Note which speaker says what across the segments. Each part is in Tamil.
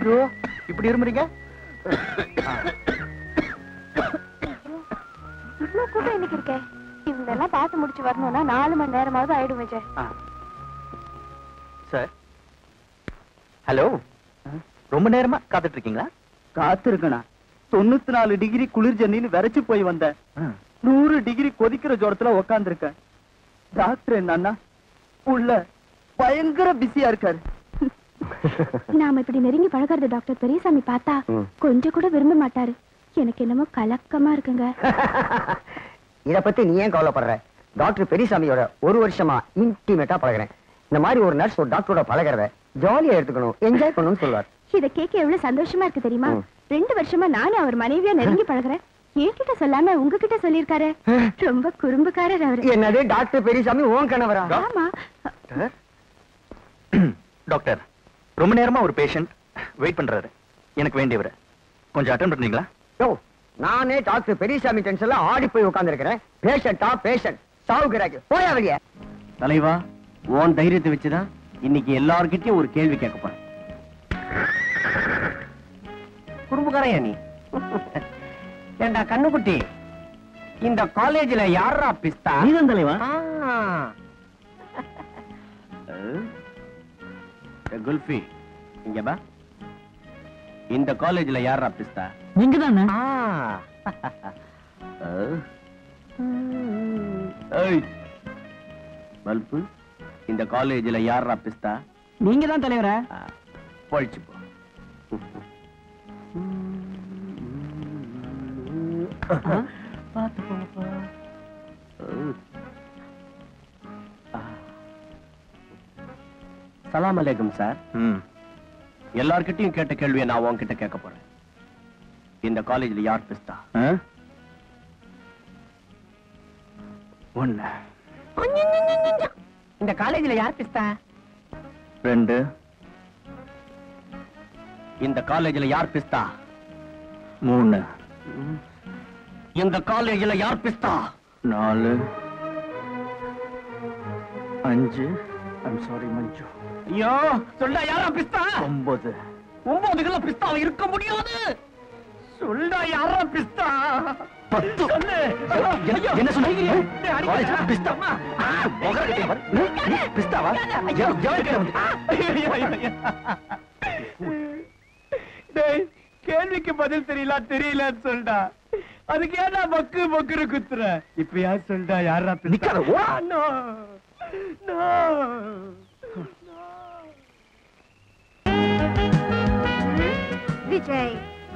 Speaker 1: ப்ரோ இப்படி இருமுறீங்க
Speaker 2: இவ்ளோ கூட்டம் இன்னைக்கு இருக்கே இவங்களெல்லாம் பார்த்து முடிச்சு வரணும்னா நாலு மணி நேரமாவது ஆயிடும் விஜய்
Speaker 1: சார் ஹலோ ரொம்ப நேரமா காத்துட்டு இருக்கீங்களா
Speaker 3: காத்திருக்கணா தொண்ணூத்தி நாலு டிகிரி குளிர் ஜன்னின்னு விரைச்சு போய் வந்தேன் நூறு டிகிரி கொதிக்கிற ஜோரத்துல உக்காந்துருக்கேன் டாக்டர் என்னன்னா உள்ள பயங்கர பிஸியா இருக்காரு
Speaker 2: நாம இப்படி நெருங்கி பழகிறது டாக்டர் பெரியசாமி பார்த்தா கொஞ்சம் கூட விரும்ப மாட்டாரு எனக்கு என்னமோ கலக்கமா இருக்குங்க
Speaker 4: இத பத்தி நீ ஏன் கவலைப்படுற டாக்டர் பெரியசாமியோட ஒரு வருஷமா இன்டிமேட்டா பழகுறேன் இந்த மாதிரி ஒரு நர்ஸ் ஒரு டாக்டரோட பழகிறத ஜாலியா எடுத்துக்கணும் என்ஜாய் பண்ணணும்னு சொல்லுவார்
Speaker 2: இத கேட்க எவ்வளவு சந்தோஷமா இருக்கு தெரியுமா
Speaker 4: ம்.
Speaker 2: ரெண்டு வருஷமா நானும் அவர் மனைவியா நெருங்கி பழகுறேன் என்கிட்ட சொல்லாம உங்ககிட்ட சொல்லிருக்காரு ரொம்ப குறும்புக்காரர் அவரு
Speaker 4: என்னது டாக்டர் பெரியசாமி உன் கணவரா
Speaker 2: ஆமா
Speaker 1: டாக்டர் ரொம்ப நேரமா ஒரு பேஷண்ட் வெயிட் பண்றாரு எனக்கு வேண்டியவர் கொஞ்சம் அட்டன் பண்றீங்களா
Speaker 4: யோ நானே டாக்டர் பெரியசாமி டென்ஷன்ல ஆடி போய் உட்கார்ந்திருக்கிறேன் பேஷண்டா பேஷண்ட் சாவுகிறாக்கு போயா வெளியே
Speaker 3: தலைவா உன் தைரியத்தை வச்சுதான் இன்னைக்கு எல்லார்கிட்டயும் ஒரு கேள்வி கேட்க போறேன் குடும்பக்காரையா நீ ஏண்டா கண்ணுக்குட்டி இந்த காலேஜ்ல யாரா பிஸ்தா நீதான் தலைவா குல்ஃபி இங்க பா இந்த காலேஜ்ல யாரா பிஸ்தா
Speaker 5: நீங்க தானே
Speaker 3: பல்பு இந்த காலேஜ்ல யாரா பிஸ்தா
Speaker 5: நீங்க தான் தலைவரா
Speaker 3: பழிச்சு போ பார்த்து போப்பா சலாம் அலைக்கும் சார்
Speaker 1: ம்
Speaker 3: எல்லார்கிட்டயும் கேட்ட கேள்வியை நான் உன்கிட்ட கேட்க போறேன் இந்த காலேஜ்ல யார் பிஸ்தா
Speaker 1: ஒண்ணு
Speaker 5: இந்த காலேஜ்ல யார் பிஸ்தா
Speaker 1: ரெண்டு
Speaker 3: இந்த காலேஜ்ல யார் பிஸ்தா
Speaker 1: மூணு
Speaker 3: இந்த காலேஜ்ல யார் பிஸ்தா
Speaker 1: நாலு அஞ்சு ஐம் சாரி மஞ்சு
Speaker 3: ஐயோ சொல்ல யாரா பிஸ்தா
Speaker 1: ஒன்பது
Speaker 3: ஒன்பது கிலோ பிஸ்தாவை இருக்க முடியாது சொல்டா யாரா பிஸ்தா
Speaker 1: பத்து
Speaker 3: சொல்லு
Speaker 1: என்ன- என்ன சொன்னீங்க?
Speaker 3: டேய், அடிக்காத.
Speaker 1: காலேஜ்ல பிஸ்தா?
Speaker 3: ஆ,
Speaker 1: முகர கட்டிய பாரு. நீ- நீ பிஸ்தாவா? எவ- எவன்கிட்ட வந்து?
Speaker 3: ஐயோ, ஐயோ, ஐயோ. டேய் கேள்விக்கு பதில் தெரியல தெரியலன்னு சொல்டா அதுக்கு ஏன்டா பக்கு பக்குன்னு குத்துற இப்ப யார் சொல்டா யாரா
Speaker 1: நிக்காத, ஓ.
Speaker 3: நோ நோ
Speaker 2: விஜய்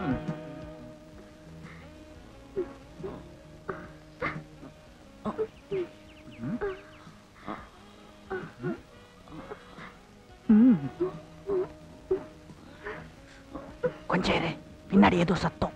Speaker 5: கொஞ்சம் இரு பின்னாடி ஏதோ சத்தம்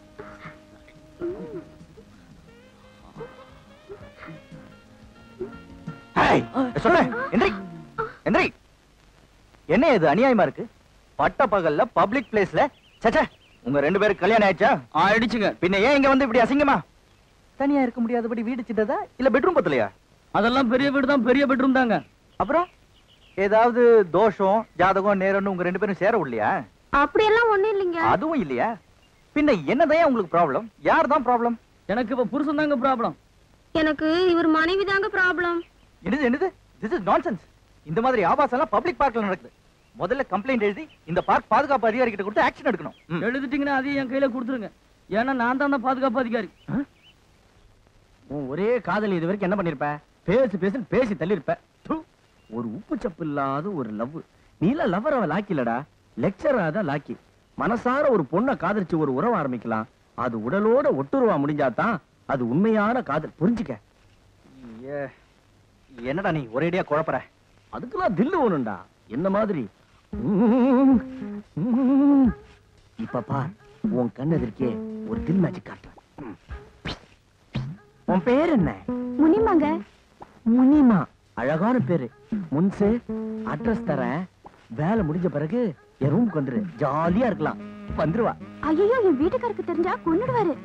Speaker 1: ஹேய், சொல்லு, எந்திரி, எந்திரி. என்ன இது அநியாயமா இருக்கு பட்ட பகல்ல பப்ளிக் பிளேஸ்ல சச்சா உங்க ரெண்டு பேருக்கு கல்யாணம் ஆயிடுச்சா
Speaker 5: ஆயிடுச்சுங்க
Speaker 1: பின்ன ஏன் இங்க வந்து இப்படி அசிங்கமா தனியா இருக்க முடியாதபடி வீடு சிட்டதா இல்ல பெட்ரூம் பத்தலையா
Speaker 5: அதெல்லாம் பெரிய வீடு தான் பெரிய பெட்ரூம் தாங்க
Speaker 1: அப்புறம் ஏதாவது தோஷம் ஜாதகம் நேரம்னு உங்க ரெண்டு பேரும் சேர இல்லையா
Speaker 2: அப்படியெல்லாம் ஒண்ணும் இல்லைங்க
Speaker 1: அதுவும் இல்லையா பின்ன என்னதான் உங்களுக்கு ப்ராப்ளம் யார் தான் ப்ராப்ளம்
Speaker 5: எனக்கு இப்ப புருஷன் தாங்க ப்ராப்ளம்
Speaker 2: எனக்கு இவர் மனைவி தாங்க ப்ராப்ளம்
Speaker 1: என்னது என்னது திஸ் இஸ் நான்சென்ஸ் இந்த மாதிரி ஆபாசம் எல்லாம் பப்ளிக் பார்க்ல நடக்குது முதல்ல கம்ப்ளைண்ட் எழுதி இந்த பார்க் பாதுகாப்பு அதிகாரி கிட்ட கொடுத்து ஆக்ஷன் எடுக்கணும் ம்.
Speaker 5: எழுதிட்டீங்கன்னா அதையும் என் கையில கொடுத்துருங்க ஏன்னா நான் தான் தான் பாதுகாப்பு அதிகாரி
Speaker 3: உன் ஒரே காதல் இது வரைக்கும் என்ன பண்ணிருப்ப பேசு பேசுன்னு பேசி தள்ளிருப்ப து, ஒரு உப்பு சப்பு இல்லாத ஒரு லவ் நீல லவர் அவ லாக்கி இல்லடா லெக்சரா தான் லாக்கி மனசார ஒரு பொண்ணை காதலிச்சு ஒரு உறவு ஆரம்பிக்கலாம் அது உடலோட ஒட்டுருவா முடிஞ்சாதான் அது உண்மையான காதல் புரிஞ்சுக்க
Speaker 1: ஏ, என்னடா நீ ஒரேடியா குழப்பற
Speaker 3: அதுக்கெல்லாம் தில்லு வேணும்டா என்ன மாதிரி உம், உம். இப்ப பார் உன் கண் எதிர்க்கே ஒரு தில் மேஜிக் காட்டுறேன் உம். உன் பேர் என்ன
Speaker 2: முனிமாங்க
Speaker 3: முனிமா அழகான பேரு முன்சு அட்ரஸ் தரேன் வேலை முடிஞ்ச பிறகு என் ரூமுக்கு வந்துரு ஜாலியா இருக்கலாம் வந்துருவா
Speaker 2: ஐயோ என் வீட்டுக்காருக்கு தெரிஞ்சா கொன்னுடுவாரு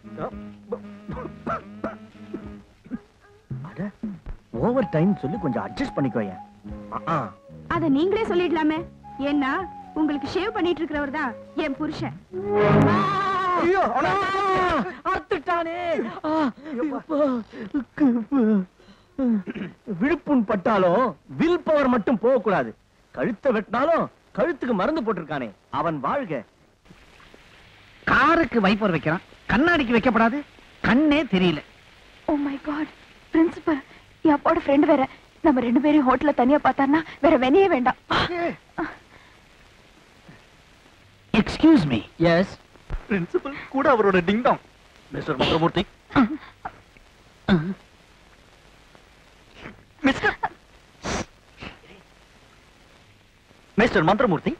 Speaker 3: அட ஓவர் டைம் சொல்லி கொஞ்சம் அட்ஜஸ்ட் பண்ணிக்கோயேன் ஆ, ஆ.
Speaker 2: அத நீங்களே சொல்லிடலாமே ஏன்னா உங்களுக்கு ஷேவ் பண்ணிட்டு இருக்கிறவர் தான் என் புருஷன்
Speaker 3: அறுத்துட்டானே ஆ, அப்பா. கப்பு. விழுப்புண் பட்டாலும் வில் பவர் மட்டும் போக கூடாது கழுத்தை வெட்டினாலும் கழுத்துக்கு மருந்து போட்டிருக்கானே அவன் வாழ்க
Speaker 5: காருக்கு வைப்பர் வைக்கிறான் கண்ணாடிக்கு வைக்கப்படாது கண்ணே தெரியல
Speaker 2: ஓ மை காட் பிரின்சிபல் என் அப்பாவோட ஃப்ரெண்ட் வேற நம்ம ரெண்டு பேரும் ஹோட்டல்ல தனியா பார்த்தாருன்னா வேற வெனையே வேண்டாம்
Speaker 5: எக்ஸ்கியூஸ் மீ
Speaker 3: எஸ்
Speaker 1: பிரின்சிபல் கூட அவரோட ding dong mister Manthiramoorthy mister mister Manthiramoorthy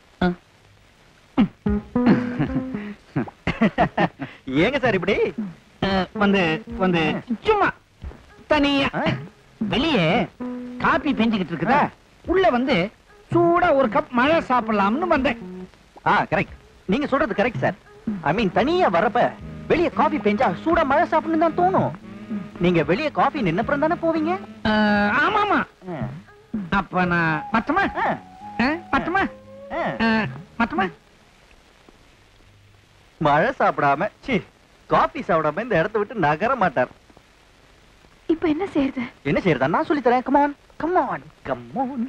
Speaker 1: ஏங்க சார் இப்படி
Speaker 5: வந்து வந்து சும்மா தனியா
Speaker 1: ஆ?
Speaker 5: வெளியே காபி பெஞ்சுக்கிட்டு இருக்குதா உள்ள வந்து சூடா ஒரு கப் மழை சாப்பிடலாம்னு வந்தேன்
Speaker 1: ஆ கரெக்ட் நீங்க சொல்றது கரெக்ட் சார் ஐ மீன் தனியா வரப்ப வெளிய காபி பெஞ்சா சூடா மழை சாப்பிடணும் தான் தோணும் நீங்க வெளிய காபி நின்னப்புறம் தானே போவீங்க
Speaker 5: அஹ், ஆமாமா
Speaker 1: ஆ,
Speaker 5: அப்ப நான் மத்தமா
Speaker 1: ஆ,
Speaker 5: அஹ், மத்தமா
Speaker 1: ஆ.
Speaker 5: அஹ், மத்தமா
Speaker 1: மழை சாப்பிடாம சி காபி சாப்பிடாம இந்த இடத்த விட்டு நகர மாட்டார்
Speaker 2: இப்ப என்ன செய்யறது
Speaker 1: என்ன செய்யறதா நான் சொல்லி தரேன் come on come on come on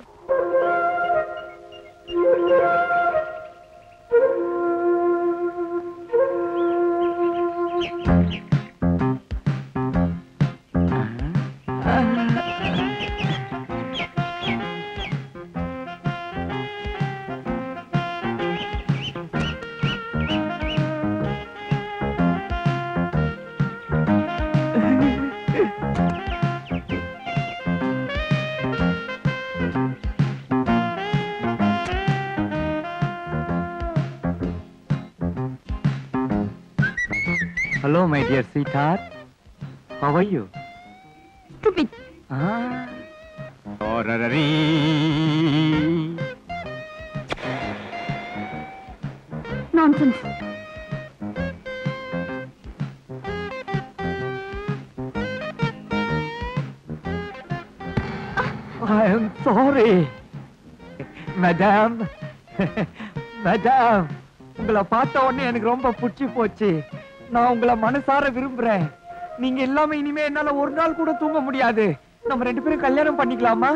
Speaker 6: Hello, my dear sweetheart. How are you?
Speaker 2: Stupid.
Speaker 6: Ah.
Speaker 2: Nonsense.
Speaker 6: I am sorry. Madam. Madam. உங்களை பார்த்த உடனே எனக்கு ரொம்ப பிடிச்சி போச்சு நான் உங்களை மனசார விரும்புறேன் நீங்க இல்லாம இனிமே என்னால ஒரு நாள் கூட தூங்க முடியாது நம்ம ரெண்டு பேரும் கல்யாணம் பண்ணிக்கலாமா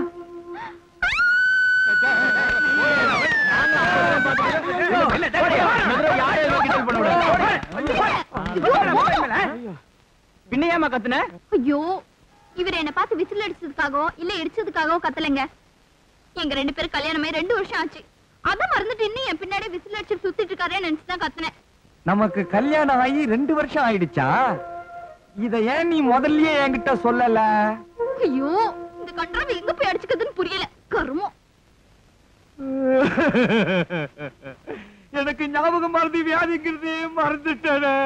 Speaker 3: பின்ன ஏமா கத்துன
Speaker 7: ஐயோ இவர் என்ன பார்த்து விசில் அடிச்சதுக்காகவோ இல்ல இடிச்சதுக்காகவோ கத்தலைங்க எங்க ரெண்டு பேரும் கல்யாணமே ரெண்டு வருஷம் ஆச்சு அத மறந்துட்டு இன்னும் என் பின்னாடி விசில் அடிச்சு சுத்திட்டு இருக்காரே நினைச்சுதான் கத்துனேன்
Speaker 6: நமக்கு கல்யாணம் ஆகி ரெண்டு வருஷம் ஆயிடுச்சா இத ஏன் நீ முதல்லயே என்கிட்ட சொல்லல
Speaker 7: ஐயோ இந்த கன்றாவை எங்க போய் அடிச்சுக்கிறதுன்னு புரியல கருமம்
Speaker 6: எனக்கு ஞாபகம் மறதி வியாதிக்கிறது மறந்துட்டேனே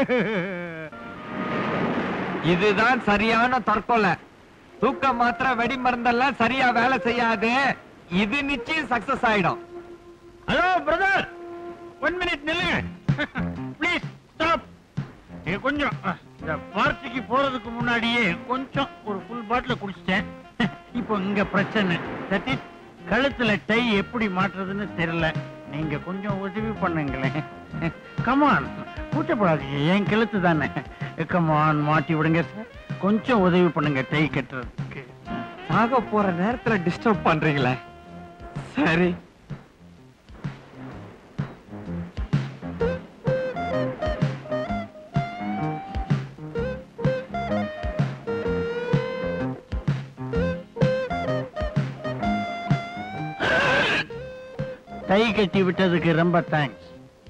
Speaker 6: இதுதான் சரியான தற்கொலை தூக்க மாத்திரை வெடி மருந்தெல்லாம் சரியா வேலை செய்யாது இது நிச்சயம் சக்சஸ் ஆயிடும்
Speaker 5: ஹலோ பிரதர் ஒன் மினிட் நில்லுங்க ப்ளீஸ் ஸ்டாப் கொஞ்சம் அஹ், இந்த பார்ட்டிக்கு போறதுக்கு முன்னாடியே கொஞ்சம் ஒரு ஃபுல் பாட்டில் குடிச்சிட்டேன் இப்போ இங்க பிரச்சனை தட் இஸ் கழுத்துல டை எப்படி மாட்டுறதுன்னு தெரியல நீங்க கொஞ்சம் உதவி பண்ணுங்களேன் கமான் கூச்சப்படாதீங்க என் கழுத்து தானே கமான் மாட்டி விடுங்க சார் கொஞ்சம் உதவி பண்ணுங்க டை கட்டுறதுக்கு
Speaker 6: சாக போற நேரத்துல டிஸ்டர்ப் பண்றீங்களே சரி
Speaker 5: டை கட்டி விட்டதுக்கு ரொம்ப தேங்க்ஸ்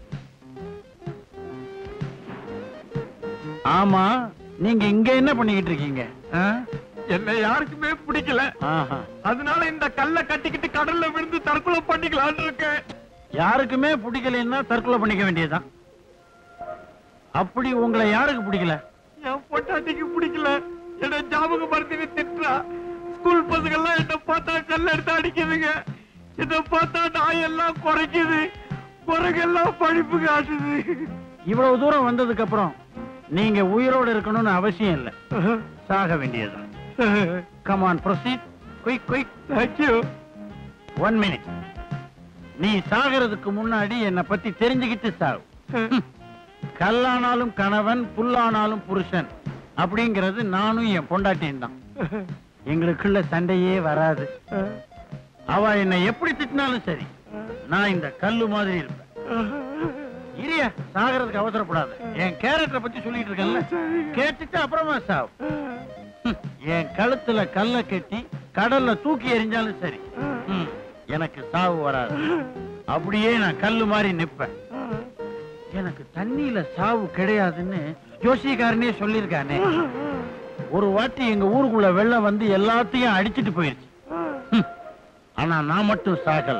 Speaker 5: ஆமா நீங்க இங்க என்ன பண்ணிக்கிட்டு இருக்கீங்க ஆ?
Speaker 6: என்ன யாருக்குமே பிடிக்கல
Speaker 5: ஆஹா.
Speaker 6: அதனால இந்த கல்ல கட்டிக்கிட்டு கடல்ல விழுந்து தற்கொலை பண்ணிக்கலாம்னு இருக்கேன்
Speaker 5: யாருக்குமே பிடிக்கலைன்னா தற்கொலை பண்ணிக்க வேண்டியதுதான் அப்படி உங்களை யாருக்கு பிடிக்கல
Speaker 6: என் பொட்டாட்டிக்கு பிடிக்கல என்ன ஞாபகம் மறந்து திட்டுறா ஸ்கூல் பசங்க எல்லாம் என்ன பார்த்தா கல்ல எடுத்து அடிக்குதுங்க என்ன பார்த்தா நாய் எல்லாம் குறைக்குது குரங்கெல்லாம் படிப்பு காட்டுது
Speaker 5: இவ்வளவு தூரம் வந்ததுக்கு அப்புறம் நீங்க உயிரோட இருக்கணும்னு அவசியம் இல்ல சாக வேண்டியதுதான் come on proceed quick quick
Speaker 6: thank you
Speaker 5: one minute நீ சாகிறதுக்கு முன்னாடி என்னை பத்தி தெரிஞ்சுக்கிட்டு சாவு ஹம். கல்லானாலும் கணவன் புல்லானாலும் புருஷன் அப்படிங்கிறது நானும் என் பொண்டாட்டியும் தான் எங்களுக்குள்ள சண்டையே வராது அவ என்னை எப்படி திட்டினாலும் சரி நான் இந்த கல்லு மாதிரி இருப்பேன் இரியா சாகிறதுக்கு அவசரப்படாத என் கேரக்டரை பத்தி சொல்லிட்டு இருக்கேன்ல கேட்டுட்டு அப்புறமா சாவு ஹம், என் கழுத்துல கல்ல கட்டி கடல்ல தூக்கி எறிஞ்சாலும் சரி ஹம், எனக்கு சாவு வராது அப்படியே நான் கல்லு மாதிரி நிப்பேன் எனக்கு தண்ணியில சாவு கிடையாதுன்னு ஜோசியக்காரனே சொல்லியிருக்கானே ஒரு வாட்டி எங்க ஊருக்குள்ள வெள்ளம் வந்து எல்லாத்தையும் அடிச்சிட்டு போயிருச்சு ஹம், ஆனா நான் மட்டும் சாகல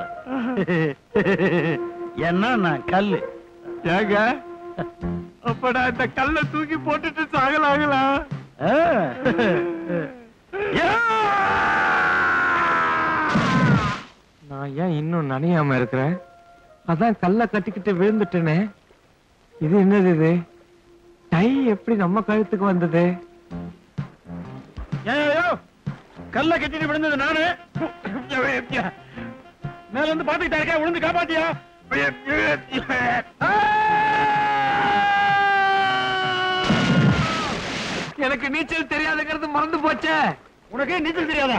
Speaker 5: ஏன்னா நான் கல்லு
Speaker 6: ஏங்க அப்ப நான் இந்த கல்லை தூக்கி போட்டுட்டு சாகலாங்களா
Speaker 5: ஆ.
Speaker 8: நான் ஏன் இன்னும் நனையாம இருக்கிறேன் அதான் கல்ல கட்டிக்கிட்டு விழுந்துட்டேனே இது என்னது இது டை எப்படி நம்ம கழுத்துக்கு வந்தது
Speaker 5: ஏய்யோ, கல்ல கட்டிட்டு விழுந்தது நானு மேல இருந்து பாத்துக்கிட்டா இருக்கா விழுந்து காப்பாத்தியா
Speaker 6: எனக்கு நீச்சல் தெரியாதுங்கிறது மறந்து போச்சே
Speaker 5: உனக்கு நீச்சல் தெரியாதா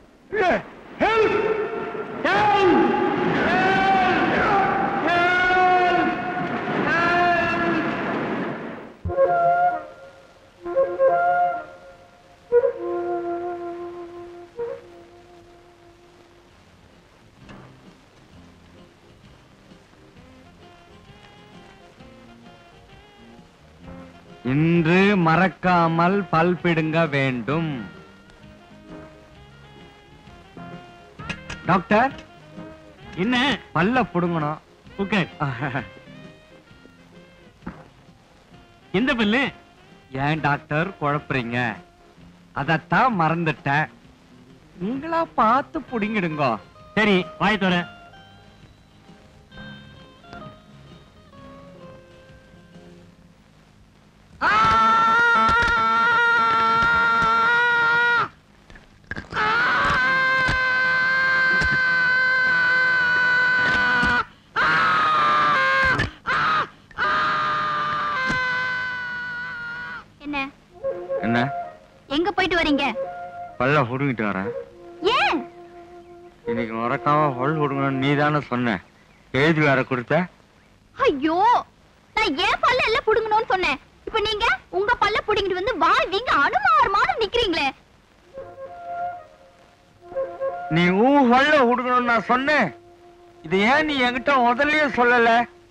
Speaker 8: இன்று மறக்காமல் பல் பிடுங்க வேண்டும் டாக்டர்
Speaker 5: என்ன
Speaker 8: பல்ல புடுங்கணும்
Speaker 5: ஓகே எந்த பல்லு
Speaker 8: ஏன் டாக்டர் குழப்புறீங்க அதத்தான் மறந்துட்டேன் நீங்களா பார்த்து புடிங்கிடுங்க
Speaker 5: சரி வாய் தோற
Speaker 7: என்ன
Speaker 8: என்ன
Speaker 7: எங்க போயிட்டு வரீங்க
Speaker 8: பல்ல புடுங்கிட்டு வரேன்
Speaker 7: ஏன்
Speaker 8: இன்னைக்கு மறக்காம பல் புடுங்கணும் நீ தானே சொன்ன எழுதி வேற கொடுத்த
Speaker 7: ஐயோ நான் ஏன் பல்ல எல்லாம் புடுங்கணும்னு சொன்னேன் இப்ப நீங்க உங்க பல்ல புடுங்கிட்டு வந்து வாய் வீங்க அனுமாரமான நிக்கிறீங்களே
Speaker 8: நீ ஊ பல்ல புடுங்கணும்னு நான் சொன்னேன் இது ஏன் நீ என்கிட்ட முதல்லயே சொல்லல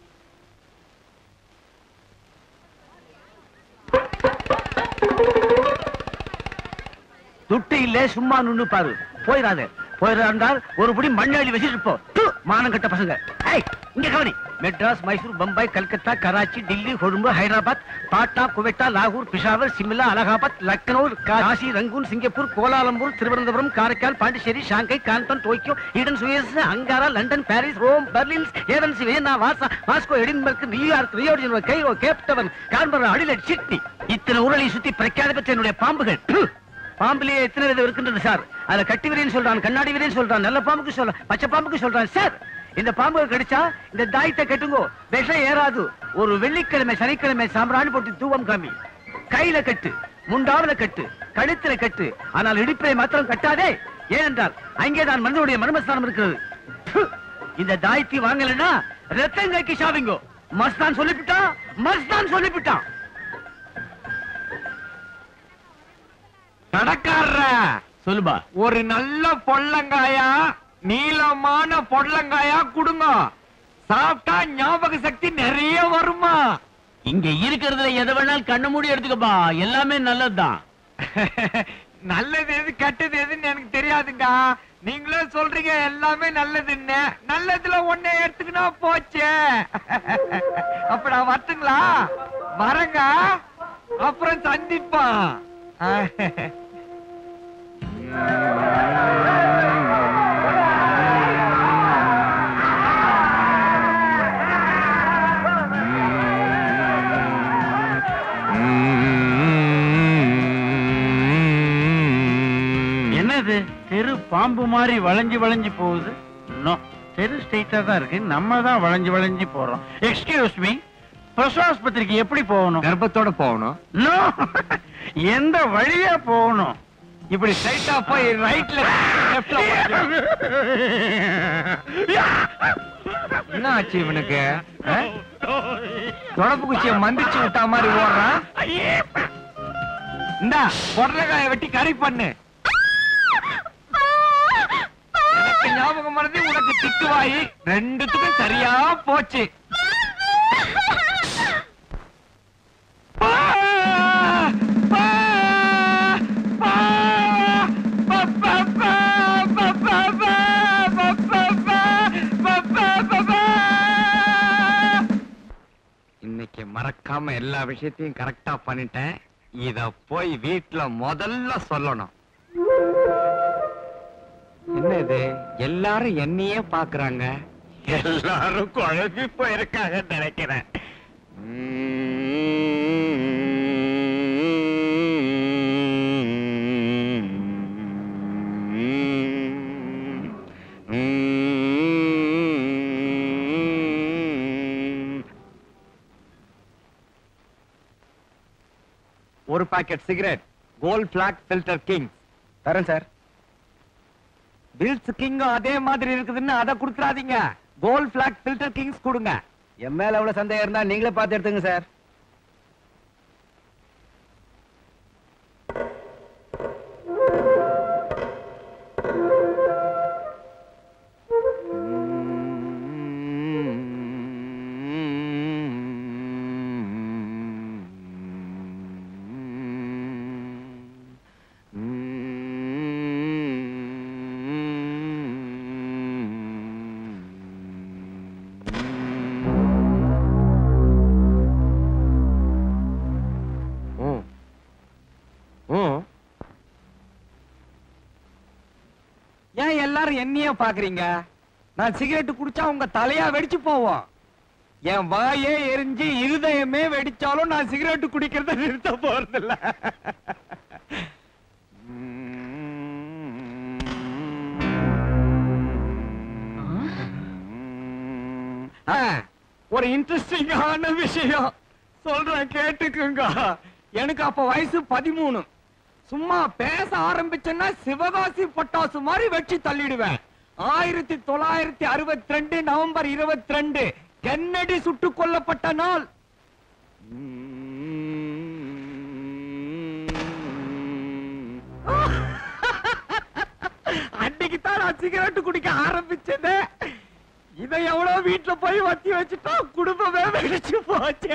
Speaker 3: துட்டு இல்ல சும்மா நின்னு பாரு போயிடாத போயிடாந்தால் ஒரு புடி மண்ணாளி வச்சுட்டு போ து, மானம் கட்ட பசங்க ஏய் இங்க கவனி மெட்ராஸ் மைசூர் பம்பாய் கல்கத்தா கராச்சி டில்லி கொழும்பு ஹைதராபாத் பாட்னா குவெட்டா லாகூர் Peshawar Shimla Allahabad Lucknow Kasi Rangoon Singapore Kuala Lumpur Thiruvananthapuram Karaikal Pondicherry Shanghai கான்பன் Tokyo Aden Suez Ankara London Paris Rome Berlin Athens Vienna Warsaw Moscow Edinburgh New York Rio de Janeiro, Cairo Cape Town Canberra Adelaide Sydney இத்தனை ஊரலை சுத்தி பிரக்காத பெற்ற என்னுடைய பாம்புகள் ப்பு. பாம்பிலேயே எத்தனை விதம் இருக்கின்றது சார் அதுல கட்டி விரியன் சொல்றான் கண்ணாடி விரியன் சொல்றான் நல்ல பாம்புக்கு சொல்ல பச்சை பாம்புக்கு சொல்றான் சார் இந்த பாம்பு கடிச்சா இந்த தாயத்தை கட்டுங்கோ விஷம் ஏறாது ஒரு வெள்ளிக்கிழமை சனிக்கிழமை சாம்பிராணி போட்டு தூவம் காமி கையில கட்டு முண்டாவில கட்டு கழுத்துல கட்டு ஆனால் இடுப்பிலே மாத்திரம் கட்டாதே ஏனென்றால் அங்கேதான் மனிதனுடைய மர்மஸ்தானம் இருக்கிறது ப்பு. இந்த தாயத்தை வாங்கலைன்னா ரத்தம் கைக்கு சாவிங்கோ மஸ்தான் சொல்லிவிட்டான் மஸ்தான் சொல்லிவிட்டான்
Speaker 8: கடைக்காரர
Speaker 5: சொல்லுபா
Speaker 8: ஒரு நல்ல பொள்ளங்காயா நீளமான பொள்ளங்காயா கொடுங்க சாப்பிட்டா ஞாபக சக்தி நிறைய வருமா
Speaker 5: இங்க இருக்கிறதுல எதை வேணாலும் கண்ண மூடி எடுத்துக்கப்பா எல்லாமே நல்லதுதான்
Speaker 8: நல்லது எது கெட்டது எதுன்னு எனக்கு தெரியாதுங்க நீங்களே சொல்றீங்க எல்லாமே நல்லதுன்னு நல்லதுல ஒண்ணே எடுத்துக்கினா போச்சு அப்ப நான் வரட்டுங்களா வரங்க அப்புறம் சந்திப்போம்
Speaker 5: என்னது தெரு பாம்பு மாதிரி வளைஞ்சு வளைஞ்சு போகுது நோ தெரு ஸ்ட்ரெயிட்டா தான் இருக்கு நம்ம தான் வளைஞ்சு வளைஞ்சு போறோம் எக்ஸ்கியூஸ் மீ பிரசவாஸ்பத்திரிக்கு எப்படி போகணும்
Speaker 8: கர்ப்பத்தோட போகணும்
Speaker 5: No! எந்த வழியா போகணும்
Speaker 8: இப்படி ஸ்ட்ரைட்டா போய் ரைட்ல லெஃப்ட்ல என்ன ஆச்சு இவனுக்கு ஆ? தொடப்பு குச்சிய மந்திச்சு விட்டா மாதிரி ஓடுறான் இந்தா பொடலக்காய வெட்டி கறி பண்ணு எனக்கு ஞாபகம் மறந்து உனக்கு திட்டுவாயி ரெண்டுத்துக்கும் சரியா போச்சு பா! பா! பா! பா, பா, பா, பா, பா, பா, பா, பா, பா, பா, பா, பா, பா. இன்னைக்கு மறக்காம எல்லா விஷயத்தையும் கரெக்டா பண்ணிட்டேன் இத போய் வீட்ல முதல்ல சொல்லணும் என்ன இது எல்லாரும் என்னையே பாக்குறாங்க
Speaker 5: எல்லாரும் குழம்பி போயிருக்காங்க நினைக்கிறேன்
Speaker 8: ஒரு packet cigarette Gold Flake filter king
Speaker 3: தரேன் சார்
Speaker 8: பில்ஸ் கிங்கும் அதே மாதிரி இருக்குதுன்னு அதை கொடுத்துறாதீங்க கோல்ட் பிளாக் ஃபில்டர் கிங்ஸ் கொடுங்க
Speaker 3: என் மேல அவ்வளவு சந்தேகம் இருந்தா நீங்களே பார்த்து எடுத்துங்க சார்
Speaker 8: ம். ம். ஏன் எல்லாரும் என்னையே பாக்குறீங்க நான் சிகரெட் குடிச்சா உங்க தலையா வெடிச்சு போவோம் என் வாயே எரிஞ்சு இருதயமே வெடிச்சாலும் நான் சிகரெட் குடிக்கிறத நிறுத்த போறதில்ல ஆ, ஒரு இன்ட்ரெஸ்டிங்கான விஷயம் சொல்றேன் கேட்டுக்குங்க எனக்கு அப்ப வயசு பதிமூணு சும்மா பேச ஆரம்பிச்சேன்னா சிவகாசி பட்டாசு மாதிரி வச்சு தள்ளிடுவேன் ஆயிரத்தி தொள்ளாயிரத்தி அறுபத்தி ரெண்டு நவம்பர் இருபத்தி ரெண்டு கென்னடி சுட்டுக் கொல்லப்பட்ட நாள் அன்னைக்கு தான் நான் சிகரெட் குடிக்க ஆரம்பிச்சது இதை எவ்வளவு வீட்டுல போய் வத்தி வச்சுட்டா குடும்பமே வெடிச்சு போச்சு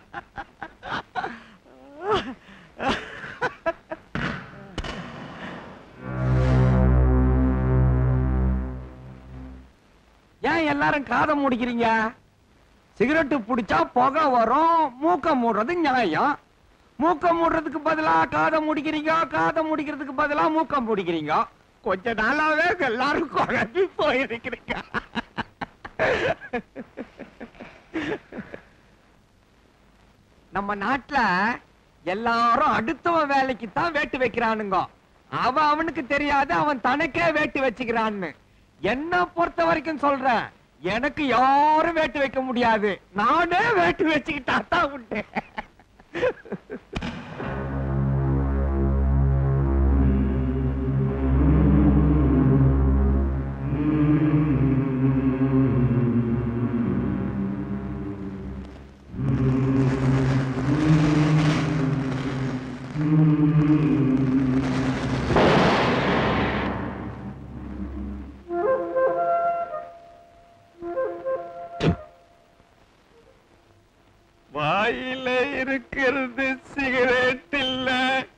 Speaker 8: ஏன் எல்லாரும் காதை முடிக்கிறீங்க சிகரெட் பிடிச்சா புகை வரும் மூக்க மூடுறது நியாயம் மூக்க மூடுறதுக்கு பதிலா காதை முடிக்கிறீங்க காதை முடிக்கிறதுக்கு பதிலா மூக்க முடிக்கிறீங்க கொஞ்ச நாளாவே எல்லாரும் குழம்பி போயிருக்கிறீங்க நம்ம நாட்டுல எல்லாரும் அடுத்தவன் வேலைக்கு தான் வேட்டு வைக்கிறானுங்க அவன் அவனுக்கு தெரியாது அவன் தனக்கே வேட்டு வச்சுக்கிறான்னு என்ன பொறுத்த வரைக்கும் சொல்றேன் எனக்கு யாரும் வேட்டு வைக்க முடியாது நானே வேட்டு வச்சுக்கிட்டா தான் உண்டு
Speaker 5: வாயில இருக்கிறது சிகரெட் இல்ல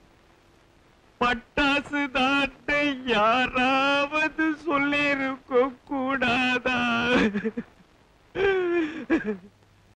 Speaker 5: பட்டாசு தாட்டு யாராவது சொல்லிருக்க கூடாதா